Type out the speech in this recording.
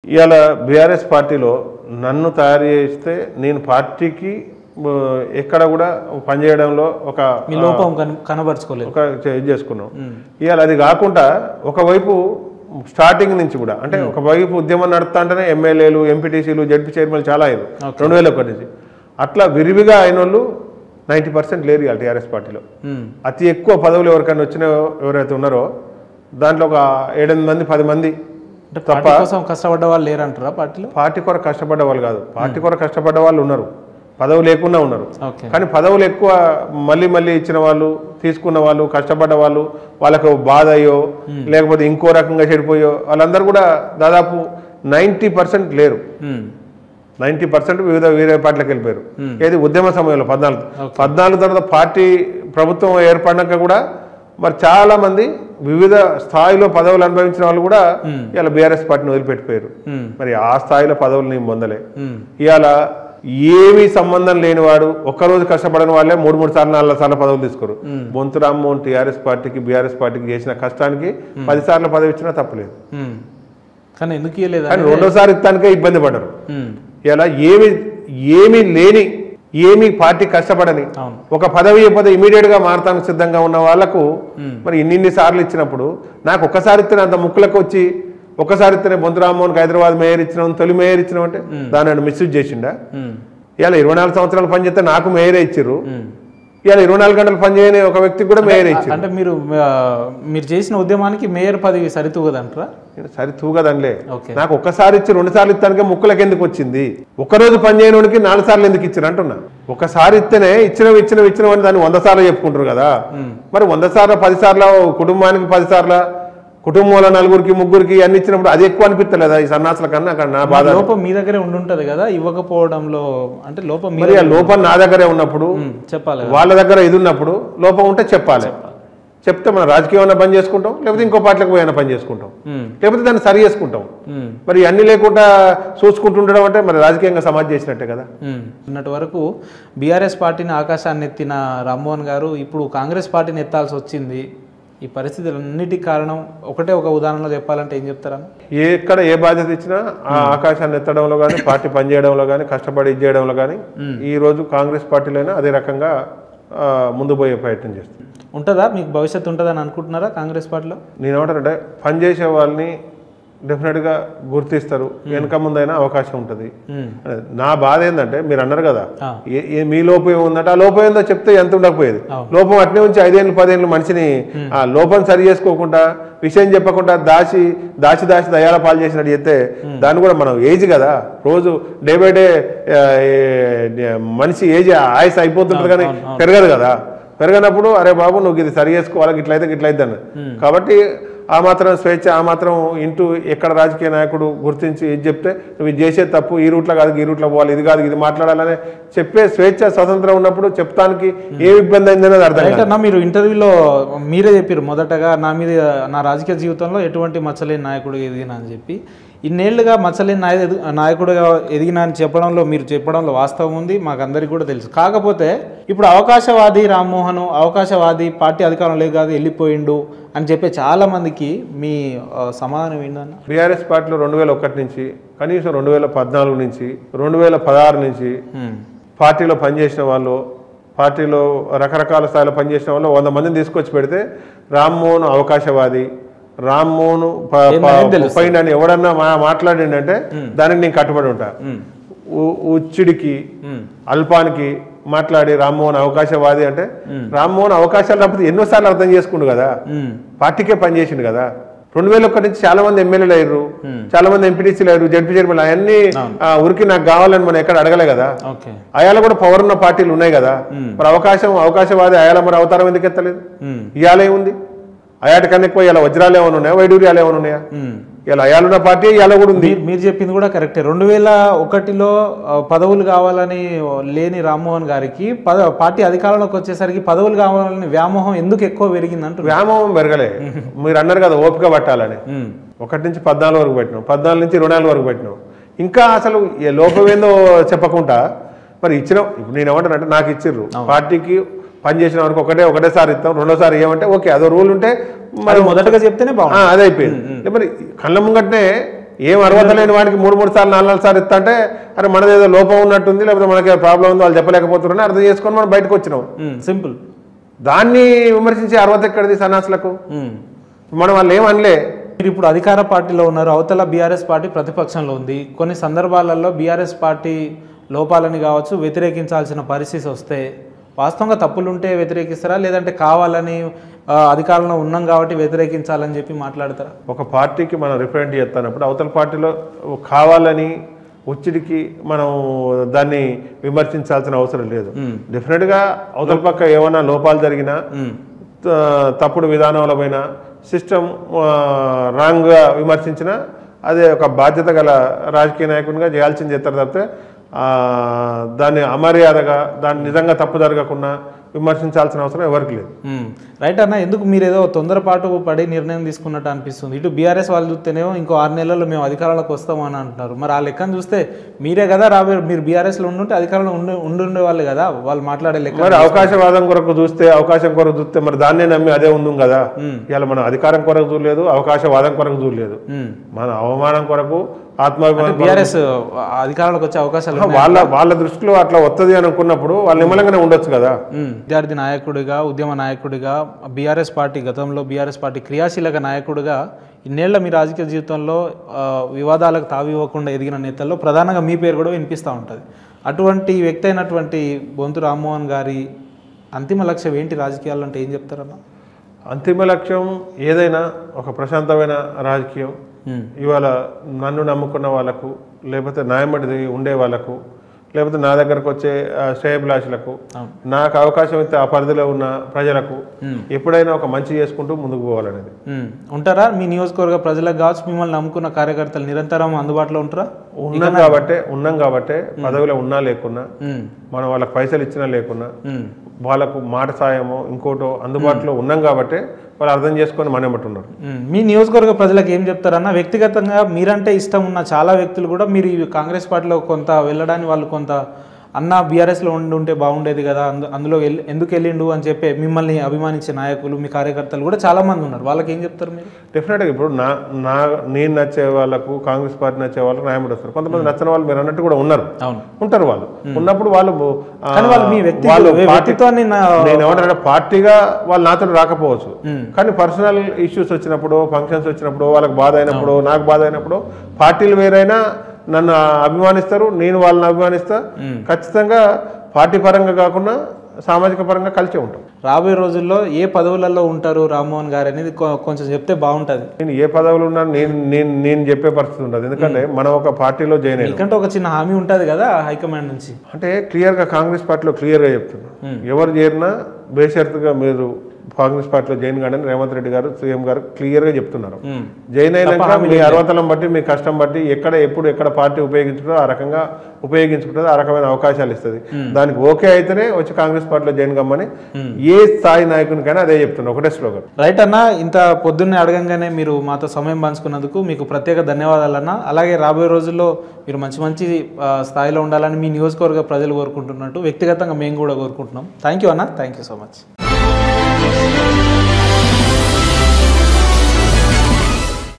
ఇవాళ బీఆర్ఎస్ పార్టీలో నన్ను తయారు చేస్తే నేను పార్టీకి ఆ, ఎక్కడ కూడా పనిచేయడంలో ఒక మీ లోపం కన- కనబరుచుకోలేదు ఒక చే- ఇది చేసుకున్నాం ఇవాళ అది కాకుండా ఒకవైపు స్టార్టింగ్ నుంచి కూడా అంటే ఒకవైపు ఉద్యమం నడుపుతా అంటేనే ఎమ్మెల్యేలు ఎంపీటీసీలు జడ్పీ చైర్మన్ చాలా అయ్యారు రెండు వేల ఒకటి నుంచి అట్లా విరివిగా అయిన వాళ్ళు నైంటీ పర్సెంట్ లేరు ఇవాళ టీఆర్ఎస్ పార్టీలో ఉమ్, అతి ఎక్కువ పదవులు ఎవరికైనా వచ్చిన ఎవరైతే ఉన్నారో దాంట్లో ఒక ఏడెనిమిది మంది పది మంది అంటే పార్టీ కోసం కష్టపడ్డ వాళ్ళు లేరంటారా పార్టీలో పార్టీ కొరకు కష్టపడ్డ వాళ్ళు కాదు పార్టీ కొరకు కష్టపడ్డ వాళ్ళు ఉన్నారు పదవి లేకుండా ఉన్నారు ఓకే కానీ పదవులు ఎక్కువ మళ్ళీ మళ్ళీ ఇచ్చిన వాళ్ళు తీసుకున్న వాళ్ళు కష్టపడ్డ వాళ్ళు వాళ్ళకు బాధ అయ్యో లేకపోతే ఇంకో రకంగా చెడిపోయో వాళ్ళందరూ కూడా దాదాపు నైంటీ పర్సెంట్ లేరు ఉమ్, నైంటీ పర్సెంట్ వివిధ వేరే పార్టీలకు వెళ్ళిపోయారు ఏది ఉద్యమ సమయంలో పద్నాలుగు పద్నాలుగు తర్వాత పార్టీ ప్రభుత్వం ఏర్పడినాక కూడా మరి చాలా మంది వివిధ స్థాయిలో పదవులు అనుభవించిన వాళ్ళు కూడా ఇలా బీఆర్ఎస్ పార్టీని వదిలిపెట్టిపోయారు ఉమ్, మరి ఆ స్థాయిలో పదవులు నేను పొందలే ఉమ్, ఇవాళ ఏమీ సంబంధం లేనివాడు ఒక్కరోజు కష్టపడని వాళ్ళే మూడు మూడు సార్లు నాలుగు సార్లు పదవులు తీసుకోరు బొంతు రామ్మోహన్ టీఆర్ఎస్ పార్టీకి బీఆర్ఎస్ పార్టీకి చేసిన కష్టానికి పది సార్లు పదవి ఇచ్చినా తప్పలేదు ఉమ్. కానీ ఎందుకు ఇవ్వలేదు కానీ రెండోసారి ఇస్తానికే ఇబ్బంది పడ్డారు ఉమ్, ఇలా ఏమి ఏమీ లేని ఏమీ పార్టీ కష్టపడని అవును ఒక పదవి ఇవ్వకపోతే ఇమీడియట్ గా మారటానికి సిద్ధంగా ఉన్న వాళ్ళకు మరి ఇన్నిన్ని సార్లు ఇచ్చినప్పుడు నాకు ఒక్కసారి ఇస్తే అంత ముక్కులకు వచ్చి ఒక్కసారి ఇస్తేనే బొంతు రామ్మోహన్కి హైదరాబాద్ మేయర్ ఇచ్చినాం తొలి మేయర్ ఇచ్చినాం అంటే దాన్ని మిస్యూజ్ చేసిండా ఉమ్, ఇవాళ ఇరవై నాలుగు సంవత్సరాలు పనిచేస్తే నాకు మేయరే ఇచ్చిర్రు ఉమ్. ఇవాళ ఇరవై నాలుగు గంటలు పనిచేయని ఒక వ్యక్తికి కూడా మేయరే ఇచ్చారు అంటే మీరు ఆ, మీరు చేసిన ఉద్యమానికి మేయర్ పదవి సరితూగదంటారా సరి తూగదనిలే ఓకే నాకు ఒక్కసారి ఇచ్చి రెండు సార్లు ఇస్తానికే ముక్కులకు ఎందుకు వచ్చింది ఒక్కరోజు పని చేయడానికి నాలుగు సార్లు ఎందుకు ఇచ్చారు అంటున్నా ఒకసారి ఇస్తేనే ఇచ్చినవి ఇచ్చినవి ఇచ్చినవి దాన్ని వంద సార్లు చెప్పుకుంటారు కదా మరి వంద సార్లు పది సార్లు కుటుంబానికి పది సార్లు కుటుంబంలో నలుగురికి ముగ్గురికి అన్ని ఇచ్చినప్పుడు అది ఎక్కువ అనిపిస్తలేదా ఈ సన్నాసుల కన్నా అక్కడ నా బాధ లోపం మీ దగ్గరే ఉండుంటది కదా ఇవ్వకపోవడంలో అంటే లోపం మీ మరి ఆ లోపం నా దగ్గరే ఉన్నప్పుడు ఉమ్, చెప్పాలి కదా వాళ్ళ దగ్గర ఇది ఉన్నప్పుడు లోపం ఉంటే చెప్పాలి చెప్తే మనం రాజకీయం పని చేసుకుంటాం లేకపోతే ఇంకో పార్టీలకు పోయినా పని చేసుకుంటాం ఉమ్, లేకపోతే దాన్ని సరి చేసుకుంటాం ఉమ్, మరి అన్ని లేకుండా చూసుకుంటుండడం అంటే మరి రాజకీయంగా సమాజ్ చేసినట్టే కదా ఉమ్. ఉన్నటి వరకు బీఆర్ఎస్ పార్టీని ఆకాశాన్ని ఎత్తిన రామ్మోహన్ గారు ఇప్పుడు కాంగ్రెస్ పార్టీని ఎత్తాల్సి వచ్చింది ఈ పరిస్థితులన్నిటికీ కారణం ఒకటే ఒక ఉదాహరణలో చెప్పాలంటే ఏం చెప్తారా ఏ ఎక్కడ ఏ బాధ్యత ఇచ్చినా ఆ ఆకాశాన్ని ఎత్తడంలో కానీ పార్టీ పనిచేయడంలో కానీ కష్టపడి ఇది చేయడంలో కానీ ఈ రోజు కాంగ్రెస్ పార్టీలైనా అదే రకంగా ఆ, ముందు పోయే ప్రయత్నం చేస్తుంది ఉంటుందా మీకు భవిష్యత్తు ఉంటుందని అనుకుంటున్నారా కాంగ్రెస్ పార్టీలో నేను ఏమంటానంటే పనిచేసే వాళ్ళని డెఫినెట్గా గుర్తిస్తారు వెనక ముందైనా అవకాశం ఉంటుంది ఉమ్, నా బాధ ఏంటంటే మీరు అన్నారు కదా ఆ. ఏ- ఏ- మీ లోపం ఏముందంటే ఆ లోపం ఏందో చెప్తే ఎంత ఉండకపోయేది అవును. లోపం అట్నే ఉంచి ఐదేళ్ళు పదేళ్ళు మనిషిని ఆ లోపం సరి చేసుకోకుండా విషయం చెప్పకుండా దాచి దాచి దాచి దయాల పాలు చేసినట్టు చెప్తే దాన్ని కూడా మనం ఏజ్ కదా రోజు డే బై డే మనిషి ఏజ్ ఆయుస్ అయిపోతుంటుంది కానీ అవును, అవును. పెరగదు కదా పెరగనప్పుడు అరే బాబు నువ్వు ఇది సరి చేసుకోవాలి ఇట్లయితే ఇట్లయితే అన్న కాబట్టి ఆ మాత్రం స్వేచ్ఛ ఆ మాత్రం ఇంటూ ఎక్కడ రాజకీయ నాయకుడు గుర్తించి ఇది చెప్తే నువ్వు ఇది చేసే తప్పు ఈ రూట్లో కాదు ఈ రూట్లో పోవాలి ఇది కాదు ఇది మాట్లాడాలని చెప్పే స్వేచ్ఛ స్వతంత్రం ఉన్నప్పుడు చెప్తానికి ఏ ఇబ్బంది అయిందనేది అర్థం కాదు రైట్ అన్న మీరు ఇంటర్వ్యూలో మీరే చెప్పారు మొదటగా నా మీద నా రాజకీయ జీవితంలో ఎటువంటి మచ్చలేని నాయకుడు ఎదిగినా అని చెప్పి ఇన్నేళ్లుగా మచ్చలేని నాయ నాయకుడుగా ఎదిగినా అని చెప్పడంలో మీరు చెప్పడంలో వాస్తవం ఉంది మాకందరికీ కూడా తెలుసు కాకపోతే ఇప్పుడు అవకాశవాది రామ్మోహన్ అవకాశవాది పార్టీ అధికారంలో కాదు వెళ్ళిపోయిండు అని చెప్పే చాలా మందికి మీ ఆ, సమాధానం ఏంటన్న బీఆర్ఎస్ పార్టీలో రెండు వేల ఒకటి నుంచి కనీసం రెండు వేల పద్నాలుగు నుంచి రెండు వేల పదహారు నుంచి ఉమ్, పార్టీలో పనిచేసిన వాళ్ళు పార్టీలో రకరకాల స్థాయిలో పనిచేసిన వాళ్ళు వంద మందిని తీసుకొచ్చి పెడితే రామ్మోహన్ అవకాశవాది రామ్మోహన్ ప- ప- ఏందనేది తెలుస్తుంది. పైన అని ఎవడన్నా మా మాట్లాడిండంటే దానికి నేను కట్టుబడి ఉంటా ఉమ్, ఉ- ఉచ్చిడికి ఉమ్, అల్పానికి మాట్లాడి రామ్మోహన్ అవకాశవాది అంటే రామ్మోహన్ అవకాశాలు రాకపోతే ఎన్నోసార్లు అర్థం చేసుకుండు కదా ఉమ్, పార్టీకే పనిచేసిండు కదా రెండు వేల ఒకటి నుంచి చాలా మంది ఎమ్మెల్యేలు అయ్యారు చాలా మంది ఎంపీటీసీలు అయ్యారు జడ్పీ చైర్మన్ అవన్నీ ఆ, ఉరికి నాకు కావాలని మనం ఎక్కడ అడగలే కదా ఓకే అయాల కూడా పవర్ ఉన్న పార్టీలు ఉన్నాయి కదా మరి అవకాశం అవకాశవాది అయాల మరి అవతారం ఎందుకు ఎత్తలేదు ఉమ్, ఇవాళ ఏముంది అయాటి కన్నా ఎక్కువ ఇలా వజ్రాలు ఏమైనా ఉన్నాయా వైడూర్యాలు ఏమైనా ఉన్నాయా ఉమ్. ఇలా అయాలున్న పార్టీ ఇవాళ కూడా ఉంది మీరు మీరు చెప్పింది కూడా కరెక్టే రెండు వేల ఒకటిలో ఆ, పదవులు కావాలని లేని రామ్మోహన్ గారికి పద పార్టీ అధికారంలోకి వచ్చేసరికి పదవులు కావాలని వ్యామోహం ఎందుకు ఎక్కువ పెరిగింది అంటున్నారు వ్యామోహం పెరగలే మీరు అన్నారు కదా ఓపిక పట్టాలని ఒకటి నుంచి పద్నాలుగు వరకు పెట్టినాం పద్నాలుగు నుంచి ఇరవై నాలుగు వరకు పెట్టినాం ఇంకా అసలు ఏ లోపం ఏందో చెప్పకుండా మరి ఇచ్చిన ఇప్పుడు నేను ఏమంటానంటే నాకు ఇచ్చిర్రు పార్టీకి పని చేసిన వరకు ఒకటే ఒకటేసారి ఇస్తాం రెండోసారి ఏమంటే ఓకే అదో రూల్ ఉంటే మరి మరి మొదటగా చెప్తేనే బాగుంది ఆ, అదే అయిపోయింది మరి కళ్ళ ముంగట్నే ఏం అర్హత లేని వాడికి మూడు మూడు సార్లు నాలుగు నాలుగు సార్లు ఇస్తా అంటే అరే మనది ఏదో లోపం ఉన్నట్టుంది లేకపోతే మనకి ప్రాబ్లం ఉంది వాళ్ళు చెప్పలేకపోతున్నారని అర్థం చేసుకొని మనం బయటకు వచ్చినాం సింపుల్ దాన్ని విమర్శించే అర్హత ఎక్కడిది సన్నాసులకు మనం వాళ్ళు ఏం అనలే మీరు ఇప్పుడు అధికార పార్టీలో ఉన్నారు అవతల బీఆర్ఎస్ పార్టీ ప్రతిపక్షంలో ఉంది కొన్ని సందర్భాలలో బీఆర్ఎస్ పార్టీ లోపాలని కావచ్చు వ్యతిరేకించాల్సిన పరిస్థితి వస్తే వాస్తవంగా తప్పులుంటే వ్యతిరేకిస్తారా లేదంటే కావాలని ఆ, అధికారంలో ఉన్నాం కాబట్టి వ్యతిరేకించాలని చెప్పి మాట్లాడతారా ఒక పార్టీకి మనం రిప్రజెంట్ చేస్తున్నప్పుడు అవతల పార్టీలో కావాలని ఒత్తిడికి మనం దాన్ని విమర్శించాల్సిన అవసరం లేదు డెఫినెట్గా అవతల పక్క ఏమైనా లోపాలు జరిగినా మ్మ్. త- తప్పుడు విధానాల పైన సిస్టమ్ రాంగ్గా విమర్శించిన అదే ఒక బాధ్యత గల రాజకీయ నాయకునిగా చేయాల్సింది చేస్తారు తప్పితే ఆ, దాన్ని అమర్యాదగా దాన్ని నిజంగా తప్పు జరగకుండా విమర్శించాల్సిన అవసరం ఎవరికి లేదు మ్మ్. రైట్ అన్న ఎందుకు మీరు ఏదో తొందరపాటు పడి నిర్ణయం తీసుకున్నట్టు అనిపిస్తుంది ఇటు బీఆర్ఎస్ వాళ్ళు చూస్తేనేమో ఇంకో ఆరు నెలల్లో మేము అధికారంలోకి వస్తామని అంటున్నారు మరి ఆ లెక్కను చూస్తే మీరే కదా రాబోయే మీరు బీఆర్ఎస్లో ఉండుంటే అధికారంలో ఉండి ఉండుండే వాళ్ళు కదా వాళ్ళు మాట్లాడే లెక్క మరి అవకాశవాదం కొరకు చూస్తే అవకాశం కొరకు చూస్తే మరి దాన్నే నమ్మి అదే ఉందాం కదా ఇవాళ మనం అధికారం కొరకు చూడలేదు అవకాశవాదం కొరకు చూడలేదు మ్మ్. మన అవమానం కొరకు ఆత్మాభిమానం కొరకు- బీఆర్ఎస్ అధికారంలోకి వచ్చే అవకాశాలు ఉన్నాయి. వాళ్ళ వాళ్ళ దృష్టిలో అట్లా వస్తుంది అని అనుకున్నప్పుడు వాళ్ళు నిమ్మలంగానే ఉండొచ్చు కదా మ్మ్. విద్యార్థి నాయకుడిగా ఉద్యమ నాయకుడిగా బీఆర్ఎస్ పార్టీ గతంలో బీఆర్ఎస్ పార్టీ క్రియాశీలక నాయకుడిగా ఇన్నేళ్ల మీ రాజకీయ జీవితంలో ఆ, వివాదాలకు తావివ్వకుండా ఎదిగిన నేతల్లో ప్రధానంగా మీ పేరు కూడా వినిపిస్తూ ఉంటుంది అటువంటి వ్యక్తి అయినటువంటి బొంతు రామ్మోహన్ గారి అంతిమ లక్ష్యం ఏంటి రాజకీయాల్లో అంటే ఏం చెప్తారన్న అంతిమ లక్ష్యం ఏదైనా ఒక ప్రశాంతమైన రాజకీయం మ్మ్. ఇవాళ నన్ను నమ్ముకున్న వాళ్ళకు లేకపోతే న్యాయమడిది ఉండే వాళ్ళకు లేకపోతే నా దగ్గరకు వచ్చే ఆ, శ్రేయభిలాషులకు అవును. నాకు అవకాశం ఇస్తే ఆ పరిధిలో ఉన్న ప్రజలకు మ్మ్. ఎప్పుడైనా ఒక మంచి చేసుకుంటూ ముందుకు పోవాలనేది మ్మ్. ఉంటారా మీ నియోజకవర్గ ప్రజలకు కావచ్చు మిమ్మల్ని నమ్ముకున్న కార్యకర్తలు నిరంతరం అందుబాటులో ఉంటారా ఉన్నాం కాబట్టే ఉన్నాం కాబట్టే పదవిలో ఉన్నా లేకున్నా మ్మ్. మనం వాళ్ళకి పైసలు ఇచ్చినా లేకున్నా మ్మ్. వాళ్ళకు మాట సాయమో ఇంకోటో అందుబాటులో ఉన్నాం కాబట్టే వాళ్ళు అర్థం చేసుకొని మనెమ్మటున్నారు మ్మ్. మీ నియోజకవర్గ ప్రజలకు ఏం చెప్తారన్న వ్యక్తిగతంగా మీరంటే ఇష్టం ఉన్న చాలా వ్యక్తులు కూడా మీరు ఈ కాంగ్రెస్ పార్టీలో కొంత వెళ్ళడానికి వాళ్ళు కొంత అన్న బీఆర్ఎస్లో ఉండి ఉంటే బాగుండేది కదా అందు అందులో వెళ్ళి ఎందుకు వెళ్ళిండు అని చెప్పి మిమ్మల్ని అభిమానించే నాయకులు మీ కార్యకర్తలు కూడా చాలా మంది ఉన్నారు వాళ్ళకి ఏం చెప్తారు మీరు డెఫినెట్గా ఇప్పుడు నా నా నేను నచ్చే వాళ్ళకు కాంగ్రెస్ పార్టీ నచ్చే వాళ్ళకు న్యాయమడి వస్తారు కొంతమంది నచ్చిన వాళ్ళు మీరు అన్నట్టు కూడా ఉన్నారు అవును ఉంటారు వాళ్ళు ఉన్నప్పుడు వాళ్ళు ఆ, కానీ వాళ్ళు మీ వ్యక్తి వాళ్ళు పార్టీ వ్యక్తిత్వాన్ని నా- నేను ఏమంటానంటే పార్టీగా వాళ్ళు నాతో రాకపోవచ్చు మ్మ్. కానీ పర్సనల్ ఇష్యూస్ వచ్చినప్పుడు ఫంక్షన్స్ వచ్చినప్పుడు వాళ్ళకి బాధ అయినప్పుడు నాకు బాధ అయినప్పుడు పార్టీలు వేరైనా నన్ను అభిమానిస్తారు నేను వాళ్ళని అభిమానిస్తా ఖచ్చితంగా పార్టీ పరంగా కాకుండా సామాజిక పరంగా కలిసే ఉంటాం రాబోయే రోజుల్లో ఏ పదవులలో ఉంటారు రామ్మోహన్ గారు అనేది కొ- కొంచెం చెప్తే బాగుంటుంది నేను ఏ పదవులు ఉన్నా నేను నేను నేను చెప్పే పరిస్థితి ఉండదు ఎందుకంటే మనం ఒక పార్టీలో జాయిన్ అయ్యాం మీకంటే ఒక చిన్న హామీ ఉంటుంది కదా హైకమాండ్ నుంచి అంటే క్లియర్గా కాంగ్రెస్ పార్టీలో క్లియర్గా చెప్తున్నా ఎవరు చేరినా బేషరతుగా మీరు కాంగ్రెస్ పార్టీలో జాయిన్ కాడని రేవంత్ రెడ్డి గారు సీఎం గారు క్లియర్గా చెప్తున్నారు మ్మ్. జైన్ అయినాక మీ అర్హతలను బట్టి మీ కష్టం బట్టి ఎక్కడ ఎప్పుడు ఎక్కడ పార్టీ ఉపయోగించుకుంటుందో ఆ రకంగా ఉపయోగించుకుంటుందో ఆ రకమైన అవకాశాలు ఇస్తుంది దానికి ఓకే అయితేనే వచ్చి కాంగ్రెస్ పార్టీలో జాయిన్ కమ్మని ఏ స్థాయి నాయకునికైనా అదే చెప్తున్నా ఒకటే స్లోగన్ రైట్ అన్న ఇంత పొద్దున్నే అడగంగానే మీరు మాతో సమయం పంచుకున్నందుకు మీకు ప్రత్యేక ధన్యవాదాలు అన్న అలాగే రాబోయే రోజుల్లో మీరు మంచి మంచి ఆ, స్థాయిలో ఉండాలని మీ నియోజకవర్గ ప్రజలు కోరుకుంటున్నట్టు వ్యక్తిగతంగా మేము కూడా కోరుకుంటున్నాం థ్యాంక్ యూ అన్న థ్యాంక్ యూ సో మచ్